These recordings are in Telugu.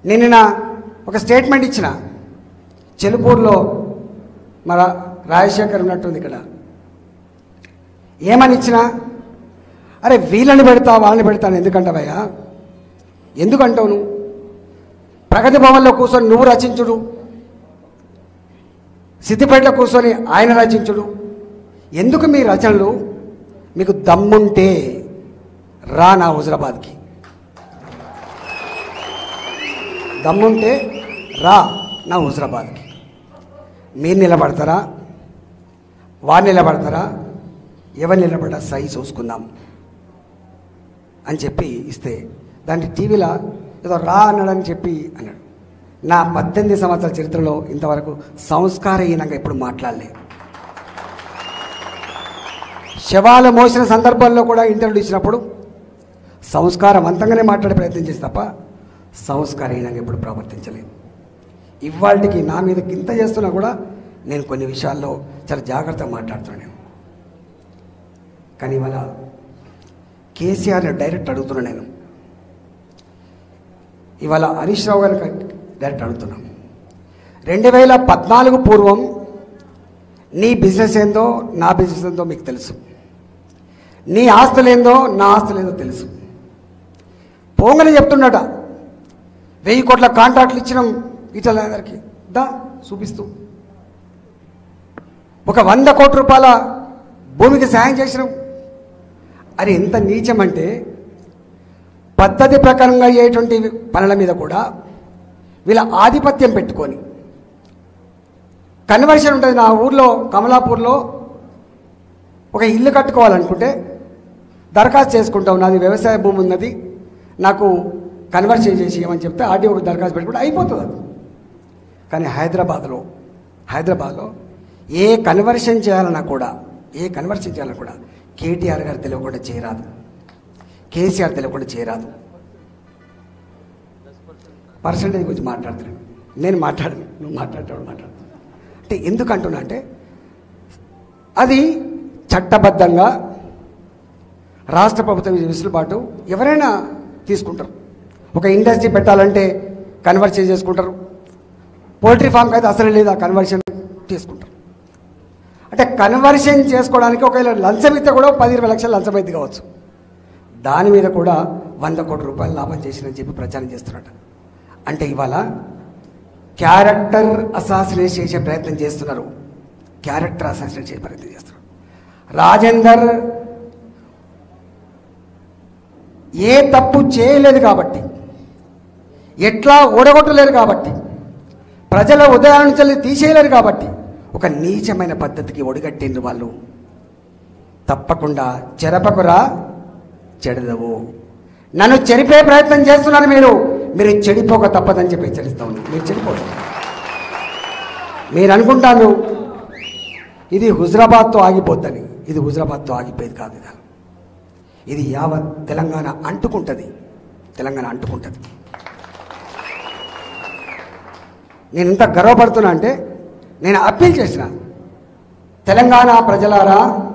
నేను నిన్న ఒక స్టేట్మెంట్ ఇచ్చిన చెలుపూరులో మన రాజశేఖర్ ఉన్నట్టుంది ఇక్కడ ఏమని ఇచ్చినా అరే వీళ్ళని పెడతా వాళ్ళని పెడతాను ఎందుకంటావయ్యా ఎందుకంటావు నువ్వు ప్రగతి భవన్లో కూర్చొని నువ్వు రచించుడు సిద్దిపేటలో కూర్చొని ఆయన రచించుడు ఎందుకు మీ రచనలు మీకు దమ్ముంటే రా నా హుజరాబాద్కి దమ్ముంటే రా నా హుజరాబాద్కి మీరు నిలబడతారా వారు నిలబడతారా ఎవరు నిలబడ్డా సై చూసుకుందాం అని చెప్పి ఇస్తే దాన్ని టీవీలో ఏదో రా అన్నాడని చెప్పి అన్నాడు నా పద్దెనిమిది సంవత్సరాల చరిత్రలో ఇంతవరకు సంస్కారహీనంగా ఎప్పుడు మాట్లాడలేదు శవాలు మోసిన సందర్భాల్లో కూడా ఇంటర్వ్యూ ఇచ్చినప్పుడు సంస్కారవంతంగానే మాట్లాడే ప్రయత్నం చేసి తప్ప సంస్కారహీనంగా ఎప్పుడు ప్రవర్తించలేదు ఇవాళకి నా మీద గింత చేస్తున్నా కూడా నేను కొన్ని విషయాల్లో చాలా జాగ్రత్తగా మాట్లాడుతున్నాను నేను కానీ ఇవాళ కేసీఆర్ని డైరెక్ట్ అడుగుతున్నా నేను ఇవాళ హరీష్ రావు గారికి డైరెక్ట్ అడుగుతున్నాం రెండు వేల పద్నాలుగు పూర్వం నీ బిజినెస్ ఏందో నా బిజినెస్ ఏందో మీకు తెలుసు నీ ఆస్తులేందో నా ఆస్తులేందో తెలుసు పోంగని చెప్తున్నట వెయ్యి కోట్ల కాంట్రాక్ట్లు ఇచ్చినాం ఈటల గారికి దా చూపిస్తూ ఒక వంద కోట్ల రూపాయల భూమికి సాయం చేసినాం అది ఎంత నీచం అంటే పద్ధతి ప్రకారంగా అయ్యేటువంటి పనుల మీద కూడా వీళ్ళ ఆధిపత్యం పెట్టుకొని కన్వర్షన్ ఉంటుంది నా ఊర్లో కమలాపూర్లో ఒక ఇల్లు కట్టుకోవాలనుకుంటే దరఖాస్తు చేసుకుంటాం నాది వ్యవసాయ భూమి ఉన్నది నాకు కన్వర్షన్ చేసి ఇవ్వమని చెప్తే ఆర్డీఓ ఒక దరఖాస్తు పెట్టుకుంటే అయిపోతుంది అది కానీ హైదరాబాద్లో హైదరాబాద్లో ఏ కన్వర్షన్ చేయాలన్నా కూడా ఏ కన్వర్షన్ చేయాలన్నా కూడా కేటీఆర్ గారు తెలియకుండా చేయరాదు కేసీఆర్ తెలియకుండా చేయరాదు పర్సంటేజ్ గురించి మాట్లాడుతున్నాను నేను మాట్లాడను నువ్వు మాట్లాడేవాడు మాట్లాడు అంటే ఎందుకు అంటున్నా అంటే అది చట్టబద్ధంగా రాష్ట్ర ప్రభుత్వం వెసులుబాటు ఎవరైనా తీసుకుంటారు ఒక ఇండస్ట్రీ పెట్టాలంటే కన్వర్షన్ చేసుకుంటారు పోల్ట్రీ ఫామ్కి అయితే అసలు లేదు ఆ కన్వర్షన్ తీసుకుంటారు అంటే కన్వర్షన్ చేసుకోవడానికి ఒకవేళ లంచం ఇస్తే కూడా పది ఇరవై లక్షలు లంచం అయితే కావచ్చు దాని మీద కూడా వంద కోట్ల రూపాయలు లాభం చేసినని చెప్పి ప్రచారం చేస్తున్నట్టు అంటే ఇవాళ క్యారెక్టర్ అసాసినేట్ చేసే ప్రయత్నం చేస్తున్నారు క్యారెక్టర్ అసాసినేట్ చేసే ప్రయత్నం చేస్తున్నారు రాజేందర్ ఏ తప్పు చేయలేదు కాబట్టి ఎట్లా ఓడగొట్టలేరు కాబట్టి ప్రజల ఉదయాల నుంచి తీసేయలేరు కాబట్టి ఒక నీచమైన పద్ధతికి ఒడిగట్టిండ్రు వాళ్ళు తప్పకుండా చెరపకురా చెడదవు నన్ను చెరిపే ప్రయత్నం చేస్తున్నారు మీరు మీరు చెడిపోక తప్పదని చెప్పి హెచ్చరిస్తా ఉన్నాను మీరు చెడిపోదు మీరు అనుకుంటాను ఇది హుజరాబాద్తో ఆగిపోద్దని ఇది హుజరాబాద్తో ఆగిపోయేది కాదు ఇది ఇది యావత్ తెలంగాణ అంటుకుంటుంది తెలంగాణ అంటుకుంటుంది నేను ఎంత గర్వపడుతున్నా అంటే నేను అప్పీల్ చేసిన తెలంగాణ ప్రజలారా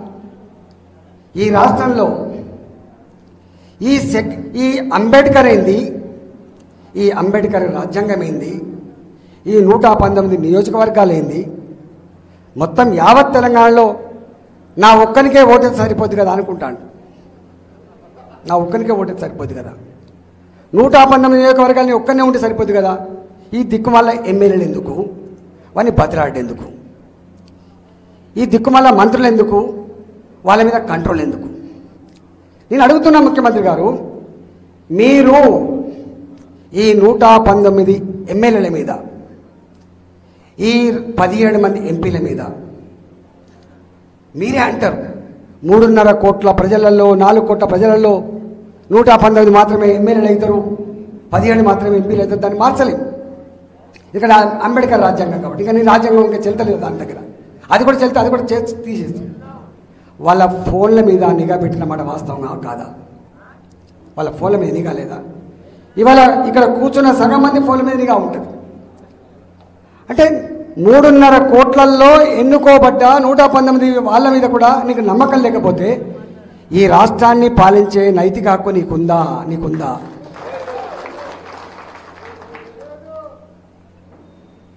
ఈ రాష్ట్రంలో ఈ సెక్ ఈ అంబేద్కర్ ఏంది ఈ అంబేద్కర్ రాజ్యాంగం ఏంది ఈ నూట పంతొమ్మిది నియోజకవర్గాలు ఏంది మొత్తం యావత్ తెలంగాణలో నా ఒక్కనికే ఓటేది సరిపోద్ది కదా అనుకుంటాను నా ఒక్కనికే ఓటేది సరిపోద్ది కదా నూట పంతొమ్మిది నియోజకవర్గాలని ఒక్కనే ఉంటే సరిపోద్ది కదా ఈ దిక్కుమాల ఎమ్మెల్యేలు ఎందుకు వాడిని బతిలాడేందుకు ఈ దిక్కుమాల మంత్రులు ఎందుకు వాళ్ళ మీద కంట్రోల్ ఎందుకు నేను అడుగుతున్నా ముఖ్యమంత్రి గారు మీరు ఈ నూట పంతొమ్మిది ఎమ్మెల్యేల మీద ఈ పదిహేడు మంది ఎంపీల మీద మీరే అంటారు మూడున్నర కోట్ల ప్రజలలో నాలుగు కోట్ల ప్రజలలో నూట పంతొమ్మిది మాత్రమే ఎమ్మెల్యేలు అవుతారు పదిహేడు మాత్రమే ఎంపీలు అవుతారు దాన్ని మార్చలేము ఇక్కడ అంబేద్కర్ రాజ్యాంగం కాబట్టి ఇక నీ రాజ్యాంగం ఇంకా చెల్తలేదు దాని దగ్గర అది కూడా చెల్తే అది కూడా చేసి తీసేస్తాం వాళ్ళ ఫోన్ల మీద నిఘా పెట్టిన మాట వాస్తవంగా కాదా వాళ్ళ ఫోన్ల మీద నిఘా లేదా ఇవాళ ఇక్కడ కూర్చున్న సగం మంది ఫోన్ల మీద నిఘా ఉంటుంది అంటే మూడున్నర కోట్లల్లో ఎన్నుకోబడ్డ నూట పంతొమ్మిది వాళ్ళ మీద కూడా నీకు నమ్మకం లేకపోతే ఈ రాష్ట్రాన్ని పాలించే నైతిక హక్కు నీకుందా నీకుందా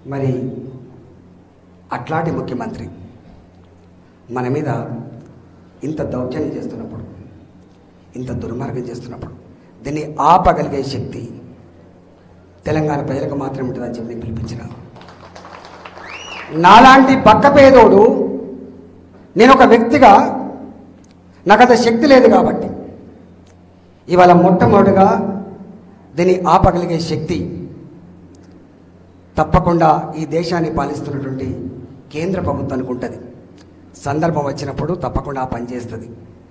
మరి అట్లాంటి ముఖ్యమంత్రి మన మీద ఇంత దౌర్జన్యం చేస్తున్నప్పుడు ఇంత దుర్మార్గం చేస్తున్నప్పుడు దీన్ని ఆపగలిగే శక్తి తెలంగాణ ప్రజలకు మాత్రమే ఉంటుందని చెప్పి నేను పిలిపించిన నాలాంటి పక్క పేదోడు నేను ఒక వ్యక్తిగా నాకు అంత శక్తి లేదు కాబట్టి ఇవాళ మొట్టమొదటిగా దీన్ని ఆపగలిగే శక్తి తప్పకుండా ఈ దేశాన్ని పాలిస్తున్నటువంటి కేంద్ర ప్రభుత్వానికి ఉంటుంది సందర్భం వచ్చినప్పుడు తప్పకుండా ఆ పని చేస్తుంది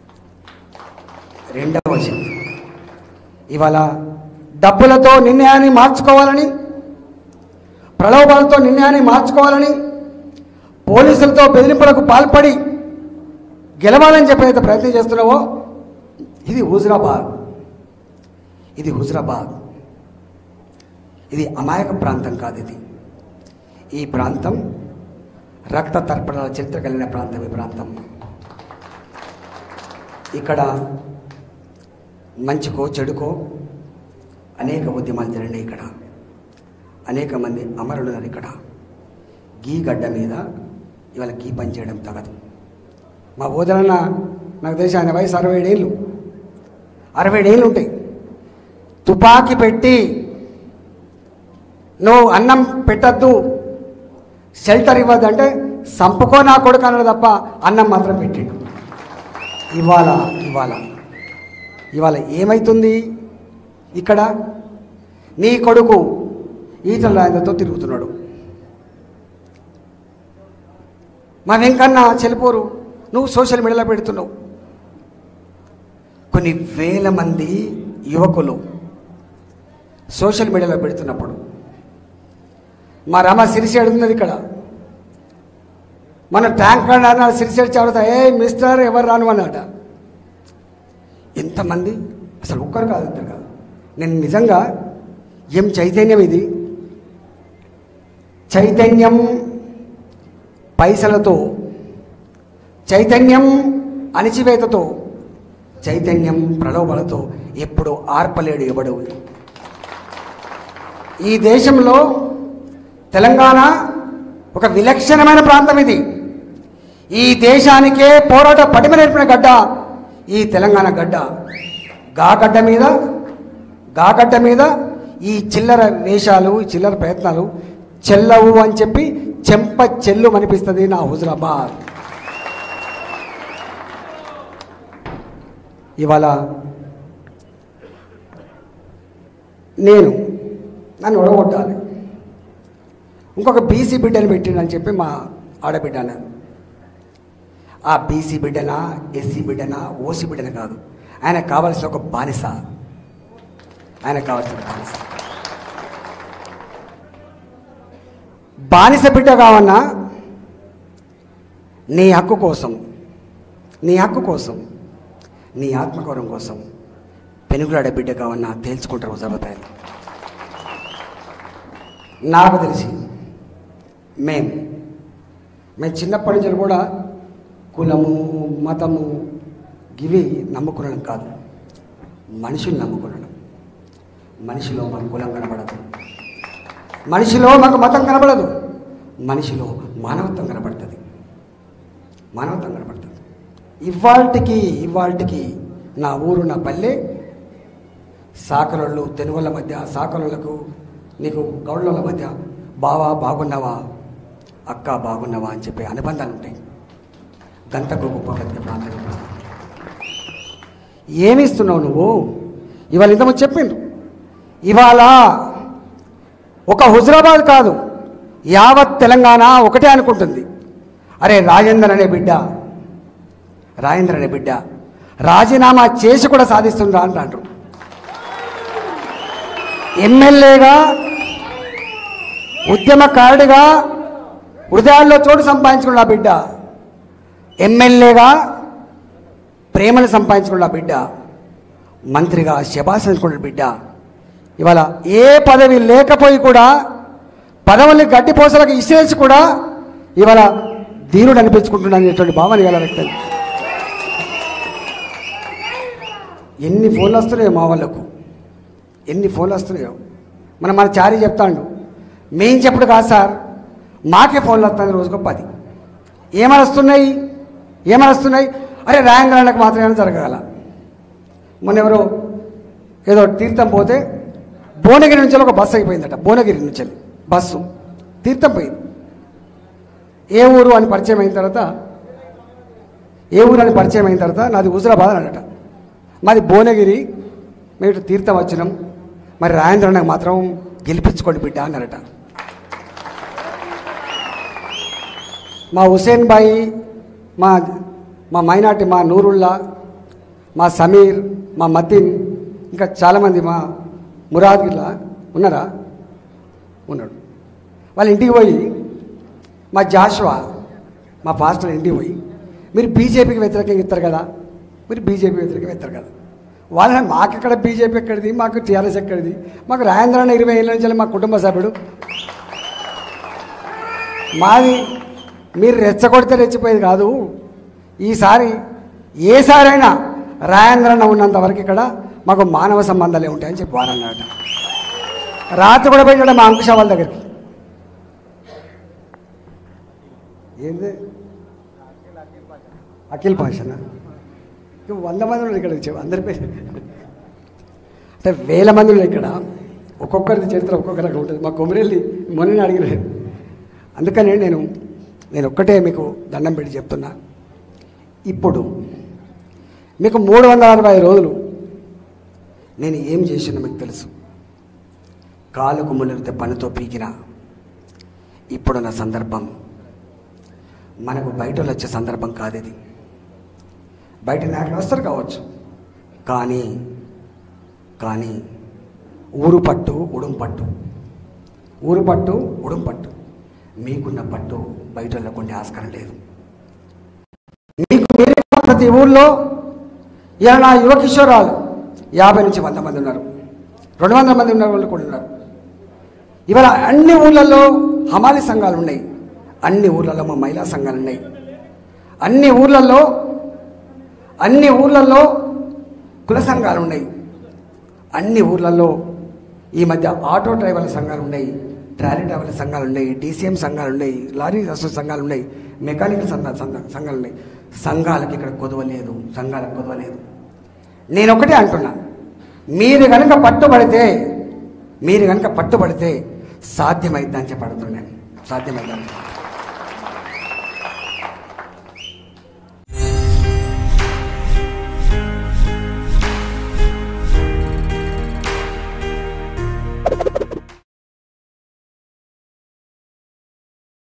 రెండవ శక్తి ఇవాళ డబ్బులతో నిర్ణయాన్ని మార్చుకోవాలని ప్రలోభాలతో నిర్ణయాన్ని మార్చుకోవాలని పోలీసులతో బెదిరింపులకు పాల్పడి గెలవాలని చెప్పేది ప్రయత్నం చేస్తున్నావో ఇది హుజరాబాద్ ఇది హుజరాబాద్ ఇది అమాయక ప్రాంతం కాదు ఇది ఈ ప్రాంతం రక్త తర్పణాల చరిత్ర కలిగిన ప్రాంతం ఈ ప్రాంతం ఇక్కడ మంచికో చెడుకో అనేక ఉద్యమాలు జరిగినాయి ఇక్కడ అనేక మంది అమరులున్నారు ఇక్కడ గీ గడ్డ మీద ఇవాళ గీ పని చేయడం తగదు మా ఓదరన్న నాకు తెలిసి ఆయన వయసు అరవై ఏళ్ళు అరవై ఏళ్ళు ఉంటాయి తుపాకీ పెట్టి నువ్వు అన్నం పెట్టద్దు షెల్టర్ ఇవ్వద్దు అంటే సంపుకో నా కొడుకు అన్నాడు తప్ప అన్నం మాత్రం పెట్టిండు ఇవాళ ఇవాళ ఇవాళ ఏమైతుంది ఇక్కడ నీ కొడుకు ఈతల రాయంతో తిరుగుతున్నాడు మా వెంకన్న చెలిపోరు నువ్వు సోషల్ మీడియాలో పెడుతున్నావు కొన్ని వేల మంది యువకులు సోషల్ మీడియాలో పెడుతున్నప్పుడు మా రమ సిరిసేడు ఉన్నది ఇక్కడ మన ట్యాంక్ అన్న సిరిసేడు చాడుతా ఏ మిస్టర్ ఎవరు రాను అన్నట ఎంతమంది అసలు ఒక్కరు కాదు ఇద్దరు కాదు నేను నిజంగా ఏం చైతన్యం ఇది చైతన్యం పైసలతో చైతన్యం అణిచివేతతో చైతన్యం ప్రలోభాలతో ఎప్పుడు ఆర్పలేడు ఎవడు ఈ దేశంలో తెలంగాణ ఒక విలక్షణమైన ప్రాంతం ఇది ఈ దేశానికే పోరాట పటిమ నేర్పిన గడ్డ ఈ తెలంగాణ గడ్డ గా గడ్డ మీద గా గడ్డ మీద ఈ చిల్లర వేషాలు ఈ చిల్లర ప్రయత్నాలు చెల్లవు అని చెప్పి చెంప చెల్లు అనిపిస్తుంది నా హుజరాబాద్ ఇవాళ నేను నన్ను ఒడగొట్టాలి ఇంకొక బీసీ బిడ్డను పెట్టిండని చెప్పి మా ఆడబిడ్డ అన్నారు ఆ బీసీ బిడ్డనా ఎస్సీ బిడ్డనా ఓసీ బిడ్డన కాదు ఆయన కావాల్సిన ఒక బానిస ఆయన కావాల్సిన బానిస బానిస బిడ్డ కావన్నా నీ హక్కు కోసం నీ హక్కు కోసం నీ ఆత్మగౌరవం కోసం పెనుగులాడే బిడ్డ కావన్నా తేల్చుకుంటారు హుజాబాద్ నాకు తెలిసి మేం మేము చిన్నప్పటి నుంచి కూడా కులము మతము గివి నమ్ముకునడం కాదు మనుషులు నమ్ముకునడం మనిషిలో మాకు కులం కనబడదు మనిషిలో మాకు మతం కనబడదు మనిషిలో మానవత్వం కనబడుతుంది మానవత్వం కనబడుతుంది ఇవాల్టికి ఇవాల్టికి నా ఊరు నా పల్లె సాకలోళ్ళు తెలుగుల మధ్య సాకలోళ్ళకు నీకు గౌడ్ల మధ్య బావా బాగున్నావా అక్క బాగున్నావా అని చెప్పి అనుబంధాలు ఉంటాయి గంతకు గొప్ప బతికే ప్రాంతం ఈ ప్రాంతం. ఏమిస్తున్నావు నువ్వు ఇవాళ ఇంతమంది చెప్పిండు ఇవాళ ఒక హుజరాబాద్ కాదు యావత్ తెలంగాణ ఒకటే అనుకుంటుంది అరే రాజేందర్ అనే బిడ్డ రాజేంద్ర అనే బిడ్డ రాజీనామా చేసి కూడా సాధిస్తుందా అంటారు ఎమ్మెల్యేగా ఉద్యమకారుడిగా హృదయాల్లో చోటు సంపాదించుకున్న ఆ బిడ్డ ఎమ్మెల్యేగా ప్రేమను సంపాదించుకున్న ఆ బిడ్డ మంత్రిగా శబాసించుకున్న బిడ్డ ఇవాళ ఏ పదవి లేకపోయి కూడా పదవుల్ని గడ్డిపోసలకు ఇసేసి కూడా ఇవాళ ధీరుడు అనిపించుకుంటున్నా అనేటువంటి భావన ఇవాళ వ్యక్తం ఎన్ని ఫోన్లు వస్తున్నాయో మా వాళ్ళకు ఎన్ని ఫోన్లు వస్తున్నాయో మనం మన చారీ చెప్తాండు మేం చెప్పుడు కాదు సార్ మాకే ఫోన్లు వస్తుంది రోజుకో పది ఏమని వస్తున్నాయి ఏమని వస్తున్నాయి అరే రాయంగాళ్ళకి మాత్రమే జరగగల మొన్న ఎవరో ఏదో తీర్థం పోతే భువనగిరి నుంచి ఒక బస్సు అయిపోయిందట భువనగిరి నుంచి బస్సు తీర్థం పోయింది ఏ ఊరు అని పరిచయం అయిన తర్వాత ఏ ఊరు అని పరిచయం అయిన తర్వాత నాది హుజరాబాద్ అని అన్నట మాది భువనగిరి మేము ఇటు తీర్థం వచ్చినాం మరి రాజేంద్రన్నకు మాత్రం గెలిపించుకోండి బిడ్డ అన్నారట మా హుసేన్ బాయి మా మా మైనార్టీ మా నూరుల్లా మా సమీర్ మా మతిన్ ఇంకా చాలామంది మా మురాద్ గిట్లా ఉన్నారా ఉన్నాడు వాళ్ళ ఇంటికి పోయి మా జాషువా మా పాస్టర్ ఇంటికి పోయి మీరు బీజేపీకి వ్యతిరేకంగా ఇస్తారు కదా మీరు బీజేపీ వ్యతిరేకంగా ఇస్తారు కదా వాళ్ళని మాకు ఎక్కడ బీజేపీ ఎక్కడిది మాకు టీఆర్ఎస్ ఎక్కడిది మాకు రాజేంద్రన్న ఇరవై ఏళ్ళ నుంచి మా కుటుంబ సభ్యుడు మాది మీరు రెచ్చగొడితే రెచ్చిపోయేది కాదు ఈసారి ఏసారైనా రాయంద్రన్న ఉన్నంత వరకు ఇక్కడ మాకు మానవ సంబంధాలే ఉంటాయని చెప్పి వారన్నట రాత్రి కూడా పోయినాడు మా అంకుశ వాళ్ళ దగ్గరికి ఏంది అఖిల్ పాషనా ఇక వంద మంది ఉన్నారు ఇక్కడ వచ్చే అందరి పేరు అంటే వేల మంది ఉన్నారు ఇక్కడ ఒక్కొక్కరిది చరిత్ర ఒక్కొక్క రకం ఉంటుంది మా కొమరెల్లి మొన్న అడిగినారు అందుకనే నేను నేను ఒక్కటే మీకు దండం పెట్టి చెప్తున్నా ఇప్పుడు మీకు మూడు వందల అరవై రోజులు నేను ఏం చేసినా మీకు తెలుసు కాలుకు మునిగితే పనితో పీకిన ఇప్పుడున్న సందర్భం మనకు బయట వాళ్ళు వచ్చే సందర్భం కాదు ఇది బయట నాయకులు వస్తారు కావచ్చు కానీ కానీ ఊరు పట్టు ఉడుం పట్టు ఊరు పట్టు ఉడుం పట్టు మీకున్న పట్టు బయట వాళ్ళకు ఉండే ఆస్కారం లేదు మీకు మీరే ప్రతి ఊళ్ళో ఇలా నా యువ కిషోరాలు యాభై నుంచి వంద మంది ఉన్నారు రెండు వందల మంది ఉన్న వాళ్ళు కూడా ఉన్నారు ఇవాళ అన్ని ఊళ్ళల్లో హమాలి సంఘాలు ఉన్నాయి అన్ని ఊర్లలో మా మహిళా సంఘాలు ఉన్నాయి అన్ని ఊర్లలో అన్ని ఊర్లలో కుల సంఘాలు ఉన్నాయి అన్ని ఊర్లలో ఈ మధ్య ఆటో డ్రైవర్ల సంఘాలు ఉన్నాయి ట్రాలీ డ్రైవర్ల సంఘాలు ఉన్నాయి డీసీఎం సంఘాలు ఉన్నాయి లారీ రస్సు సంఘాలు ఉన్నాయి మెకానికల్ సంఘ సంఘ- సంఘాలు ఉన్నాయి సంఘాలకు ఇక్కడ కొదవలేదు సంఘాలకు కొదవలేదు నేను ఒకటే అంటున్నా మీరు కనుక పట్టుబడితే మీరు కనుక పట్టుబడితే సాధ్యమైద్దని చెప్పి అడుగుతున్నాను సాధ్యమైద్దని